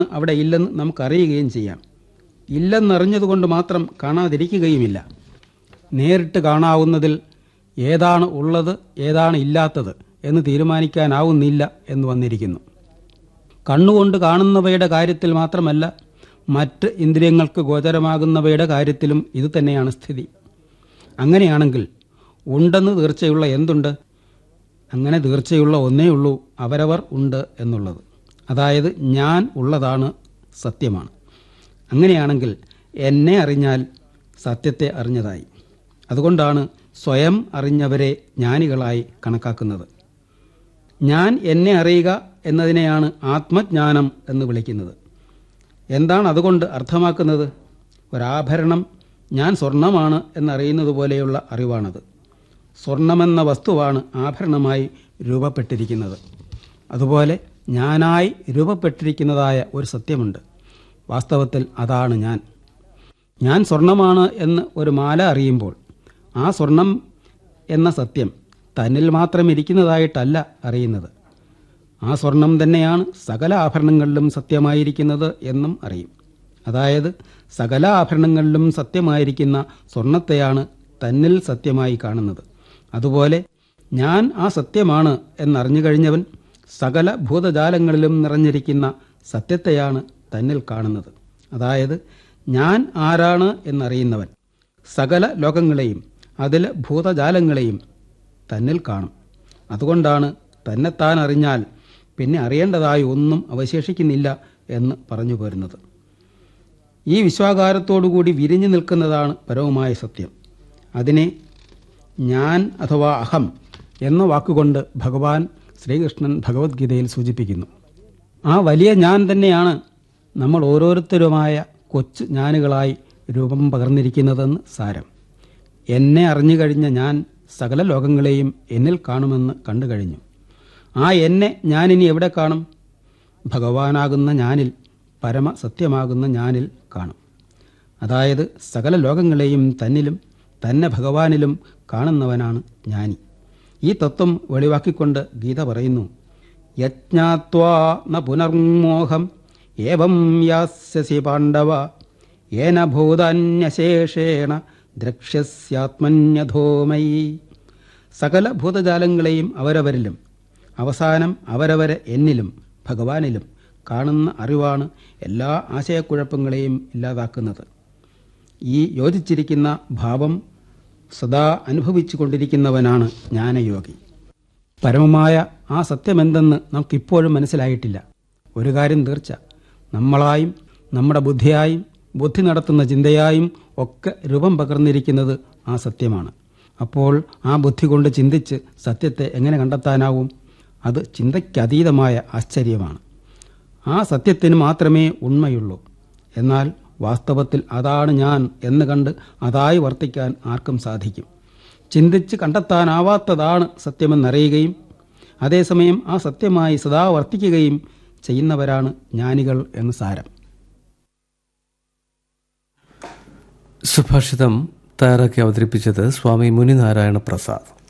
അവിടെ ഇല്ലെന്ന് നമുക്കറിയുകയും ചെയ്യാം ഇല്ലെന്നറിഞ്ഞതുകൊണ്ട് മാത്രം കാണാതിരിക്കുകയുമില്ല നേരിട്ട് കാണാവുന്നതിൽ ഏതാണ് ഉള്ളത് ഏതാണ് ഇല്ലാത്തത് എന്ന് തീരുമാനിക്കാനാവുന്നില്ല എന്ന് വന്നിരിക്കുന്നു കണ്ണുകൊണ്ട് കാണുന്നവയുടെ കാര്യത്തിൽ മാത്രമല്ല മറ്റ് ഇന്ദ്രിയങ്ങൾക്ക് ഗോചരമാകുന്നവയുടെ കാര്യത്തിലും ഇത് തന്നെയാണ് സ്ഥിതി അങ്ങനെയാണെങ്കിൽ ഉണ്ടെന്ന് തീർച്ചയുള്ള എന്തുണ്ട് അങ്ങനെ തീർച്ചയുള്ള ഒന്നേ ഉള്ളൂ അവരവർ ഉണ്ട് എന്നുള്ളത് അതായത് ഞാൻ ഉള്ളതാണ് സത്യമാണ് അങ്ങനെയാണെങ്കിൽ എന്നെ അറിഞ്ഞാൽ സത്യത്തെ അറിഞ്ഞതായി അതുകൊണ്ടാണ് സ്വയം അറിഞ്ഞവരെ ജ്ഞാനികളായി കണക്കാക്കുന്നത് ഞാൻ എന്നെ അറിയുക എന്നതിനെയാണ് ആത്മജ്ഞാനം എന്ന് വിളിക്കുന്നത് എന്താണ് അതുകൊണ്ട് അർത്ഥമാക്കുന്നത് ഒരാഭരണം ഞാൻ സ്വർണമാണ് എന്നറിയുന്നത് പോലെയുള്ള അറിവാണത് സ്വർണമെന്ന വസ്തുവാണ് ആഭരണമായി രൂപപ്പെട്ടിരിക്കുന്നത് അതുപോലെ ഞാനായി രൂപപ്പെട്ടിരിക്കുന്നതായ ഒരു സത്യമുണ്ട് വാസ്തവത്തിൽ അതാണ് ഞാൻ ഞാൻ സ്വർണമാണ് എന്ന് ഒരു മാല അറിയുമ്പോൾ ആ സ്വർണം എന്ന സത്യം തന്നിൽ മാത്രം ഇരിക്കുന്നതായിട്ടല്ല അറിയുന്നത് ആ സ്വർണം തന്നെയാണ് സകല ആഭരണങ്ങളിലും സത്യമായിരിക്കുന്നത് എന്നും അറിയും അതായത് സകല ആഭരണങ്ങളിലും സത്യമായിരിക്കുന്ന സ്വർണത്തെയാണ് തന്നിൽ സത്യമായി കാണുന്നത് അതുപോലെ ഞാൻ ആ സത്യമാണ് എന്നറിഞ്ഞു കഴിഞ്ഞവൻ സകല ഭൂതജാലങ്ങളിലും നിറഞ്ഞിരിക്കുന്ന സത്യത്തെയാണ് തന്നിൽ കാണുന്നത് അതായത് ഞാൻ ആരാണ് എന്നറിയുന്നവൻ സകല ലോകങ്ങളെയും അതിലെ ഭൂതജാലങ്ങളെയും തന്നിൽ കാണും അതുകൊണ്ടാണ് തന്നെത്താൻ അറിഞ്ഞാൽ പിന്നെ അറിയേണ്ടതായി ഒന്നും അവശേഷിക്കുന്നില്ല എന്ന് പറഞ്ഞു പോരുന്നത് ഈ വിശ്വാകാരത്തോടുകൂടി വിരിഞ്ഞു നിൽക്കുന്നതാണ് പരവുമായ സത്യം അതിനെ ഞാൻ അഥവാ അഹം എന്ന വാക്കുകൊണ്ട് ഭഗവാൻ ശ്രീകൃഷ്ണൻ ഭഗവത്ഗീതയിൽ സൂചിപ്പിക്കുന്നു ആ വലിയ ഞാൻ തന്നെയാണ് നമ്മൾ ഓരോരുത്തരുമായ കൊച്ചു ഞാനുകളായി രൂപം പകർന്നിരിക്കുന്നതെന്ന് സാരം എന്നെ അറിഞ്ഞു കഴിഞ്ഞ ഞാൻ സകല ലോകങ്ങളെയും എന്നിൽ കാണുമെന്ന് കണ്ടു കഴിഞ്ഞു ആ എന്നെ ഞാനിനി എവിടെ കാണും ഭഗവാനാകുന്ന ഞാനിൽ പരമ സത്യമാകുന്ന ഞാനിൽ കാണും അതായത് സകല ലോകങ്ങളെയും തന്നിലും തന്നെ ഭഗവാനിലും കാണുന്നവനാണ് ജ്ഞാനി ഈ തത്വം വെളിവാക്കിക്കൊണ്ട് ഗീത പറയുന്നു യജ്ഞാത്വാ ന പുനർമോഹം ഏവം യാസ്യസി പാണ്ഡവ ഏന ഭൂതാന്യശേഷേണ ദ്രക്ഷ്യസ്യാത്മന്യധോമയി സകല ഭൂതജാലങ്ങളെയും അവരവരിലും അവസാനം അവരവരെ എന്നിലും ഭഗവാനിലും കാണുന്ന അറിവാണ് എല്ലാ ആശയക്കുഴപ്പങ്ങളെയും ഇല്ലാതാക്കുന്നത് ഈ യോജിച്ചിരിക്കുന്ന ഭാവം സദാ അനുഭവിച്ചു കൊണ്ടിരിക്കുന്നവനാണ് ജ്ഞാനയോഗി പരമമായ ആ സത്യമെന്തെന്ന് നമുക്കിപ്പോഴും മനസ്സിലായിട്ടില്ല ഒരു കാര്യം തീർച്ച നമ്മളായും നമ്മുടെ ബുദ്ധിയായും ബുദ്ധി നടത്തുന്ന ചിന്തയായും ഒക്കെ രൂപം പകർന്നിരിക്കുന്നത് ആ സത്യമാണ് അപ്പോൾ ആ ബുദ്ധി കൊണ്ട് ചിന്തിച്ച് സത്യത്തെ എങ്ങനെ കണ്ടെത്താനാവും അത് ചിന്തയ്ക്കതീതമായ ആശ്ചര്യമാണ് ആ സത്യത്തിന് മാത്രമേ ഉണ്മയുള്ളൂ എന്നാൽ വാസ്തവത്തിൽ അതാണ് ഞാൻ എന്ന് കണ്ട് അതായി വർത്തിക്കാൻ ആർക്കും സാധിക്കും ചിന്തിച്ച് കണ്ടെത്താനാവാത്തതാണ് സത്യമെന്നറിയുകയും അതേസമയം ആ സത്യമായി സദാ വർത്തിക്കുകയും ചെയ്യുന്നവരാണ് ജ്ഞാനികൾ എന്ന് സാരം സുഭാഷിതം തയ്യാറാക്കി അവതരിപ്പിച്ചത് സ്വാമി മുനിനാരായണ പ്രസാദ്